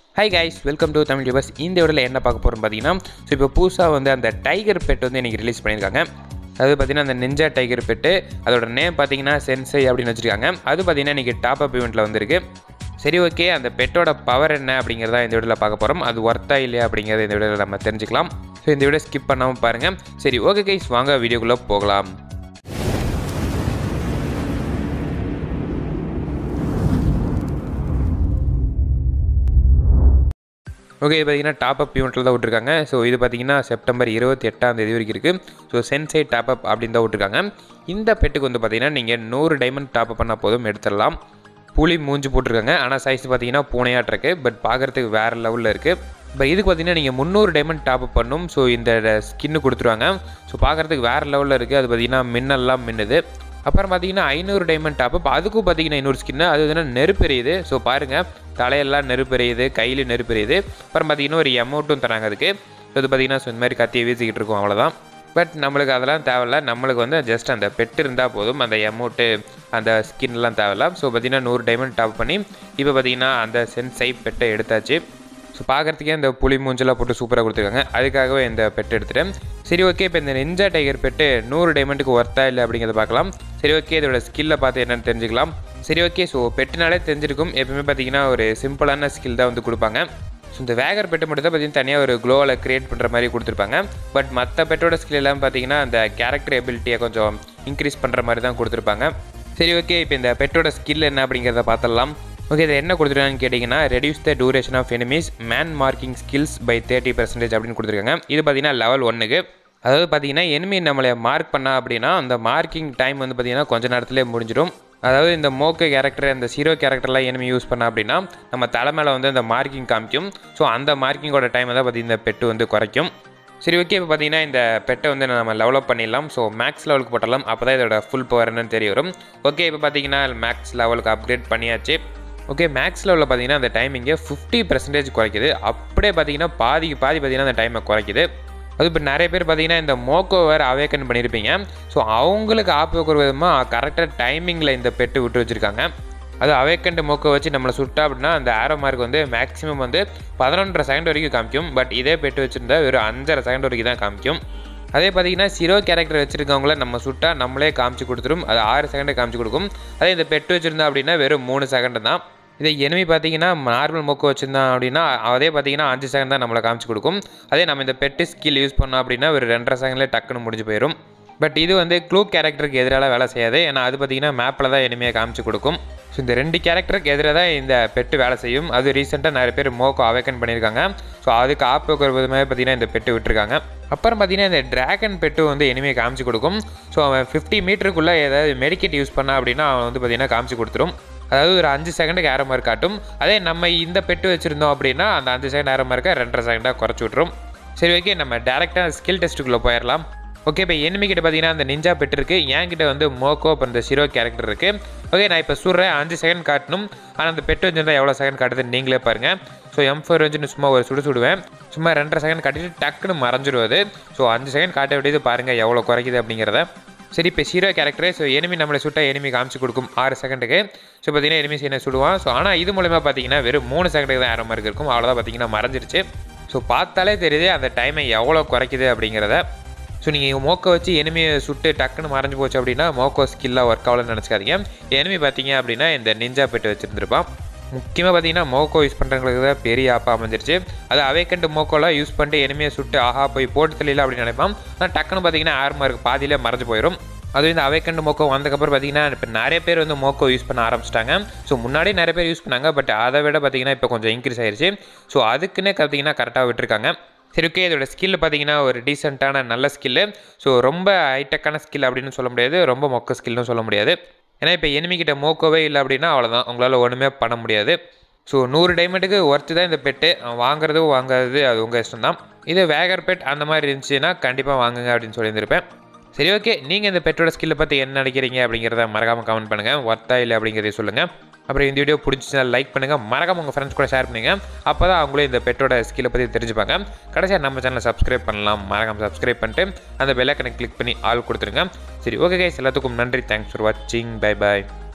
hi guys welcome to Tamil யூபஸ் இந்த வீடியோவில் என்ன பார்க்க போகிறோம் பார்த்தீங்கன்னா ஸோ இப்போ புதுசாக வந்து அந்த டைகர் பெட் வந்து இன்றைக்கி ரிலீஸ் பண்ணியிருக்காங்க அது பார்த்தீங்கன்னா அந்த நிஞ்சா டைகர் பெட்டு அதோட நேம் பார்த்தீங்கன்னா சென்சை அப்படின்னு வச்சுருக்காங்க அது பார்த்தீங்கன்னா இன்றைக்கி டாப் அப் இவெண்ட்டில் வந்திருக்கு சரி ஓகே அந்த பெட்டோட பவர் என்ன அப்படிங்கிறத இந்த வீடியோவில் பார்க்க போகிறோம் அது ஒர்த்தா இல்லையா அப்படிங்கிறத இந்த வீடியோவில் நம்ம தெரிஞ்சுக்கலாம் ஸோ இந்த வீடியோ ஸ்கிப் பண்ணாமல் பாருங்கள் சரி ஓகே கைஸ் வாங்க வீடியோக்குள்ளே போகலாம் ஓகே இது பார்த்தீங்கன்னா டாப் அப் யூனிட்டில் தான் விட்ருக்காங்க ஸோ இது பார்த்தீங்கன்னா செப்டம்பர் இருபத்தி எட்டாம் தேதி வரைக்கும் இருக்குது ஸோ சென்சை டாப் அப் அப்படின்னு தான் விட்ருக்காங்க இந்த பெட்டுக்கு வந்து பார்த்தீங்கன்னா நீங்கள் நூறு டைமண்ட் டாப் அப் பண்ணால் போதும் எடுத்துடலாம் புலி மூஞ்சி போட்டிருக்காங்க ஆனால் சைஸ் பார்த்தீங்கன்னா பூனையாட்டு இருக்குது பட் பார்க்குறதுக்கு வேறு லெவலில் இருக்குது இப்போ இதுக்கு பார்த்தீங்கன்னா நீங்கள் முந்நூறு டைமண்ட் டாப் அப் பண்ணும் ஸோ இந்த ஸ்கின்னு கொடுத்துருவாங்க ஸோ பார்க்குறதுக்கு வேறு லெவலில் இருக்குது அது பார்த்தீங்கன்னா மின்னல்லாம் மின்னுது அப்புறம் பார்த்தீங்கன்னா ஐநூறு டைமண்ட் டாப் அப் அதுக்கும் பார்த்தீங்கன்னா இன்னொரு ஸ்கின்னு அது வந்து நெருப்பெரியுது ஸோ பாருங்கள் தலையெல்லாம் நெருப்பெரியுது கையில் நெருப்பெரியுது அப்புறம் பார்த்தீங்கன்னா ஒரு அமௌண்ட்டும் தராங்க அதுக்கு ஸோ இது பார்த்தீங்கன்னா ஸோ இந்த மாதிரி கத்தியை வீசிக்கிட்டு இருக்கோம் அவ்வளோதான் பட் நம்மளுக்கு அதெல்லாம் தேவையில்ல நம்மளுக்கு வந்து ஜஸ்ட் அந்த பெட் இருந்தால் போதும் அந்த அமௌண்ட்டு அந்த ஸ்கின்லாம் தேவையில்ல ஸோ பார்த்தீங்கன்னா நூறு டைமண்ட் டாப் பண்ணி இப்போ பார்த்தீங்கன்னா அந்த சென்சை பெட்டை எடுத்தாச்சு ஸோ பார்க்குறதுக்கே இந்த புலி மூஞ்செல்லாம் போட்டு சூப்பராக கொடுத்துருக்காங்க அதுக்காகவே இந்த பெட் எடுத்துட்டேன் சரி ஓகே இப்போ இந்த நிஞ்சா டைகர் பெட்டு நூறு டைமண்டுக்கு ஒர்த்தா இல்லை அப்படிங்கிறத பார்க்கலாம் சரி ஓகே இதோட ஸ்கில்லை பார்த்து என்னென்னு தெரிஞ்சுக்கலாம் சரி ஓகே ஸோ பெட்டுனாலே தெரிஞ்சிருக்கும் எப்பவுமே பார்த்தீங்கன்னா ஒரு சிம்பிளான ஸ்கில் தான் வந்து கொடுப்பாங்க ஸோ இந்த வேகர் பெட்டு மட்டும் தான் பார்த்தீங்கன்னா தனியாக ஒரு க்ளோவில் க்ரியேட் பண்ணுற மாதிரி கொடுத்துருப்பாங்க பட் மற்ற பெட்டோட ஸ்கில் எல்லாம் பார்த்தீங்கன்னா அந்த கேரக்டர் எபிலிட்டியை கொஞ்சம் இன்க்ரீஸ் பண்ணுற மாதிரி தான் கொடுத்துருப்பாங்க சரி ஓகே இப்போ இந்த பெட்டோட ஸ்கில் என்ன அப்படிங்கிறத பார்த்துடலாம் ஓகே இதை என்ன கொடுத்துருக்காங்கன்னு கேட்டிங்கன்னா reduce the duration of enemies man marking skills by thirty percentage அப்படின்னு கொடுத்துருக்காங்க இது பார்த்தீங்கன்னா லெவல் ஒன்றுக்கு அதாவது பார்த்தீங்கன்னா எனிமி நம்மளை மார்க் பண்ணா அப்படின்னா அந்த மார்க்கிங் டைம் வந்து பார்த்தீங்கன்னா கொஞ்ச நேரத்துலேயே முடிஞ்சிடும் அதாவது இந்த மோக்கு கேரக்டர் இந்த சீரோ கேரக்டர்லாம் எனிமி யூஸ் பண்ணா அப்படின்னா நம்ம தலை மேலே வந்து அந்த மார்க்கிங் காமிக்கும் ஸோ அந்த மார்க்கிங்கோட டைமை தான் பார்த்தீங்கன்னா இந்த பெட்டு வந்து குறைக்கும் சரி ஓகே இப்போ பார்த்தீங்கன்னா இந்த பெட்டை வந்து நம்ம லெவலப் பண்ணிடலாம் ஸோ மேக்ஸ் லெவலுக்கு போட்டலாம் அப்போ தான் இதோட ஃபுல் பவர் என்னன்னு தெரிய வரும் ஓகே இப்போ பார்த்தீங்கன்னா மேக்ஸ் லெவலுக்கு அப்கிரேட் பண்ணியாச்சு ஓகே மேக்ஸ் லெவலில் பார்த்தீங்கன்னா அந்த டைமிங்கை ஃபிஃப்டி பர்சன்டேஜ் குறைக்குது அப்படியே பார்த்தீங்கன்னா பாதிக்கு பாதி பார்த்தீங்கன்னா அந்த டைமை குறைக்குது அது இப்போ நிறைய பேர் பார்த்தீங்கன்னா இந்த மோக்கோ வேறு அவேக்கன் பண்ணியிருப்பீங்க ஸோ அவங்களுக்கு ஆப் வைக்கிற விதமாக கரெக்டாக டைமிங்கில் இந்த பெட்டு விட்டு வச்சுருக்காங்க அது அவேக்கண்ட் மோக்கோ வச்சு நம்மளை சுட்டா அப்படின்னா அந்த ஆரோ மார்க் வந்து மேக்ஸிமம் வந்து பதினொன்றரை செகண்ட் வரைக்கும் காமிக்கும் பட் இதே பெட்டு வச்சுருந்தா வெறும் அஞ்சரை செகண்ட் வரைக்கும் தான் காமிக்கும் அதே பார்த்தீங்கன்னா சிரோ கேரக்டர் வச்சுருக்கவங்கள நம்ம சுட்டா நம்மளே காமிச்சு கொடுத்துரும் அது ஆறு செகண்டை காமிச்சு கொடுக்கும் அதே இந்த பெட்டு வச்சுருந்தா அப்படின்னா வெறும் மூணு செகண்ட் தான் இதே எனிமி பார்த்தீங்கன்னா நார்மல் மொக்கு வச்சுருந்தான் அப்படின்னா அதே பார்த்தீங்கன்னா அஞ்சு செகண்ட் தான் நம்மளை காமிச்சு கொடுக்கும் அதே நம்ம இந்த பெட்டு ஸ்கில் யூஸ் பண்ணோம் அப்படின்னா ஒரு ரெண்டரை செகண்ட்லேயே டக்குன்னு முடிஞ்சு போயிடும் பட் இது வந்து க்ளூ கேரக்டருக்கு எதிராக வேலை செய்யாது ஏன்னா அது பார்த்தீங்கன்னா மேப்பில் தான் எனிமையை காமிச்சு கொடுக்கும் ஸோ இந்த ரெண்டு கேரக்டருக்கு எதிராக தான் இந்த பெட்டு வேலை செய்யும் அது ரீசெண்டாக நிறைய பேர் மோக்கோ அவேக்கன் பண்ணியிருக்காங்க ஸோ அதுக்கு ஆப் வைக்கிற விதமாக பார்த்தீங்கன்னா இந்த பெட்டு விட்டுருக்காங்க அப்புறம் பார்த்தீங்கன்னா இந்த ட்ராகன் பெட்டு வந்து எனிமையை காமிச்சு கொடுக்கும் ஸோ அவன் ஃபிஃப்டி மீட்டருக்குள்ளே ஏதாவது மெடிக்கெட் யூஸ் பண்ணா அப்படின்னா அவன் வந்து பார்த்தீங்கன்னா காமிச்சு கொடுத்துரும் அதாவது ஒரு அஞ்சு செகண்டுக்கு ஏற மாதிரி காட்டும் அதே நம்ம இந்த பெட்டு வச்சுருந்தோம் அப்படின்னா அந்த அஞ்சு செகண்ட் ஏற மாதிரி ரெண்டரை செகண்டாக குறைச்சி விட்ரும் சரி ஓகே நம்ம டேரெக்டாக ஸ்கில் டெஸ்ட்டுக்குள்ளே போயிடலாம் ஓகே இப்போ எனிமி கிட்ட பார்த்தீங்கன்னா அந்த நிஞ்சா பெட் இருக்குது என்கிட்ட வந்து மோக்கோ அப்புறம் இந்த சிரோ கேரக்டர் இருக்குது ஓகே நான் இப்போ சுடுறேன் அஞ்சு செகண்ட் காட்டணும் ஆனால் அந்த பெட் வச்சுருந்தா எவ்வளோ செகண்ட் காட்டுதுன்னு நீங்களே பாருங்கள் ஸோ எம் ஃபோர் வச்சுன்னு சும்மா ஒரு சுடு சுடுவேன் சும்மா ரெண்டரை செகண்ட் காட்டிட்டு டக்குன்னு மறைஞ்சிடுவது ஸோ அஞ்சு செகண்ட் காட்ட வேண்டியது பாருங்கள் எவ்வளோ குறைக்குது அப்படிங்கிறத சரி இப்போ ஹீரோ கேரக்டரே ஸோ எனிமி நம்மளை சுட்டால் எனிமி காமிச்சு கொடுக்கும் ஆறு செகண்டுக்கு ஸோ பார்த்தீங்கன்னா எனிமி சீனை சுடுவான் ஸோ ஆனால் இது மூலமாக பார்த்தீங்கன்னா வெறும் மூணு செகண்டுக்கு தான் ஏற மாதிரி இருக்கும் அவ்வளோதான் பார்த்தீங்கன்னா மறைஞ்சிருச்சு ஸோ பார்த்தாலே தெரியுது அந்த டைமை எவ்வளோ குறைக்குது அப்படிங்கிறத ஸோ நீங்கள் மோக்கோ வச்சு எனிமியை சுட்டு டக்குன்னு மறைஞ்சு போச்சு அப்படின்னா மோக்கோ ஸ்கில்லாக ஒர்க் ஆகலன்னு நினச்சிக்காதீங்க எனிமி பார்த்தீங்க அப்படின்னா இந்த நிஞ்சா பெட்டு வச்சுருந்துருப்பான் முக்கியமாக பார்த்தீங்கன்னா மோக்கோ யூஸ் பண்ணுறவங்களுக்கு தான் பெரிய ஆப்பாக அமைஞ்சிருச்சு அது அவேக்கண்ட் மோக்கோலாம் யூஸ் பண்ணிட்டு எனிமையை சுட்டு ஆஹா போய் போட்டு தெரியல அப்படின்னு நினைப்பான் ஆனால் டக்குன்னு பார்த்தீங்கன்னா ஆர் மார்க் பாதியிலே மறைஞ்சு போயிடும் அதுவும் இந்த அவேக்கண்ட் மோக்கோ வந்ததுக்கப்புறம் பார்த்தீங்கன்னா இப்போ நிறைய பேர் வந்து மோக்கோ யூஸ் பண்ண ஆரம்பிச்சிட்டாங்க ஸோ முன்னாடி நிறைய பேர் யூஸ் பண்ணாங்க பட் அதை விட பார்த்தீங்கன்னா இப்போ கொஞ்சம் இன்க்ரீஸ் ஆயிருச்சு ஸோ அதுக்குன்னே பார்த்தீங்கன்னா கரெக்டாக விட்டுருக்காங்க சரி ஓகே இதோட ஸ்கில் பார்த்தீங்கன்னா ஒரு டீசெண்டான நல்ல ஸ்கில்லு ஸோ ரொம்ப ஹைடெக்கான ஸ்கில் அப்படின்னு சொல்ல முடியாது ரொம்ப மொக்க ஸ்கில்னு சொல்ல முடியாது ஏன்னா இப்போ எனிமிக்கிட்ட மோக்கோவே இல்லை அப்படின்னா அவ்வளோதான் உங்களால் ஒன்றுமே பண்ண முடியாது ஸோ நூறு டைமண்டுக்கு ஒர்த்து தான் இந்த பெட்டு வாங்குறதும் வாங்காதது அது உங்கள் இஷ்டம் தான் இது வேகர் பெட் அந்த மாதிரி இருந்துச்சுன்னா கண்டிப்பாக வாங்குங்க அப்படின்னு சொல்லியிருந்திருப்பேன் சரி ஓகே நீங்கள் இந்த பெட்டோட ஸ்கில்லை பற்றி என்ன நினைக்கிறீங்க அப்படிங்கிறத மறக்காமல் கமெண்ட் பண்ணுங்கள் ஒர்த்தா இல்லை அப்படிங்கிறத சொல்லுங்கள் அப்புறம் இந்த வீடியோ பிடிச்சிச்சுன்னா லைக் பண்ணுங்கள் மறக்காம உங்கள் ஃப்ரெண்ட்ஸ் கூட ஷேர் பண்ணுங்க அப்போ தான் அவங்களே இந்த பெட்டோட ஸ்கில்லை பற்றி தெரிஞ்சுப்பாங்க கடைசியாக நம்ம சேனலை சப்ஸ்கிரைப் பண்ணலாம் மறக்காம சப்ஸ்கிரைப் பண்ணிட்டு அந்த பெல்லைக்கனை கிளிக் பண்ணி ஆள் கொடுத்துருங்க சரி ஓகே கைஸ் எல்லாத்துக்கும் நன்றி தேங்க்ஸ் ஃபார் வாட்சிங் பை பாய்